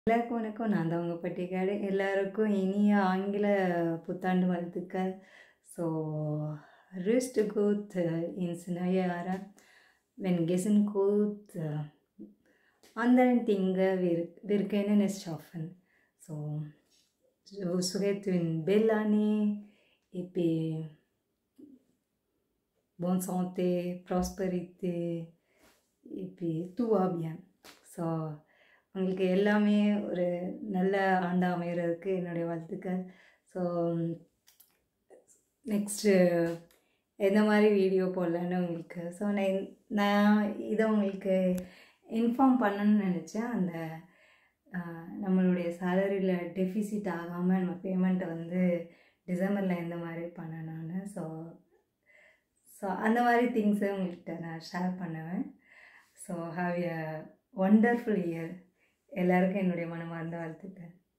எல்லாருக்கும் வணக்கம் நான் தான் உங்கள் பட்டிக்காடு எல்லாருக்கும் இனிய ஆங்கில புத்தாண்டு வாழ்த்துக்கள் so rust gut ins neue Jahr wenn Gessen gut anderen Dinge wir, wir können es schaffen so je vous souhaite une belle année et puis bonne santé prospérité et puis tout va bien so உங்களுக்கு எல்லாமே ஒரு நல்ல ஆண்டாக அமைகிறதுக்கு என்னுடைய வாழ்த்துக்கள் so next எந்த மாதிரி video போடலான்னு உங்களுக்கு ஸோ நான் நான் இதை உங்களுக்கு இன்ஃபார்ம் பண்ணணும்னு நினச்சேன் அந்த ஆஹ், நம்மளுடைய சேலரியில் டெஃபிசிட் ஆகாமல் நம்ம பேமெண்ட்டை வந்து டிசம்பரில் எந்த மாதிரி பண்ணணும்னு ஸோ ஸோ அந்த மாதிரி திங்ஸை உங்கள்கிட்ட நான் ஷேர் பண்ணுவேன் so have a wonderful year எல்லாருக்கும் என்னுடைய மனமார்ந்த வாழ்த்துக்கள்